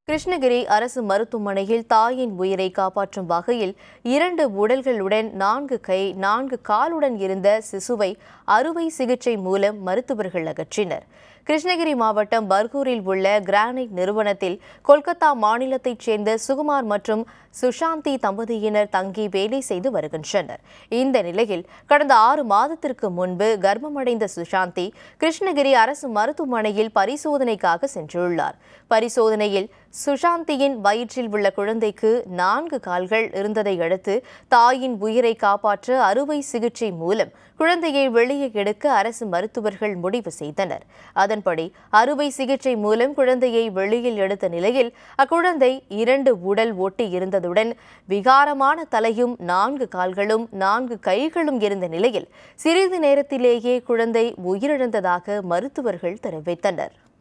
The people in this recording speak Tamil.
கிருஷ்ணகிரி அரசு மருத்துவமனையில் தாயின் உயிரை காப்பாற்றும் வகையில் இரண்டு உடல்களுடன் நான்கு கை நான்கு காலுடன் இருந்த சிசுவை அறுவை சிகிச்சை மூலம் மருத்துவர்கள் அகற்றினர் கிருஷ்ணகிரி மாவட்டம் பர்கூரில் உள்ள கிரானைட் நிறுவனத்தில் கொல்கத்தா மாநிலத்தைச் சேர்ந்த சுகுமார் மற்றும் சுஷாந்தி தம்பதியினர் தங்கி வேலை செய்து வருகின்றனர் இந்த நிலையில் கடந்த ஆறு மாதத்திற்கு முன்பு கர்ப்பமடைந்த சுஷாந்தி கிருஷ்ணகிரி அரசு மருத்துவமனையில் பரிசோதனைக்காக சென்றுள்ளார் பரிசோதனையில் சுஷாந்தியின் வயிற்றில் உள்ள குழந்தைக்கு நான்கு கால்கள் இருந்ததை அடுத்து தாயின் உயிரை காப்பாற்ற அறுவை சிகிச்சை மூலம் குழந்தையை வெளியே எடுக்க அரசு மருத்துவர்கள் முடிவு செய்தனர் அதன்படி அறுவை சிகிச்சை மூலம் குழந்தையை வெளியில் எடுத்த நிலையில் அக்குழந்தை இரண்டு உடல் ஒட்டி இருந்ததுடன் விகாரமான தலையும் நான்கு கால்களும் நான்கு கைகளும் இருந்த நிலையில் சிறிது நேரத்திலேயே குழந்தை உயிரிழந்ததாக மருத்துவர்கள் தெரிவித்தனர்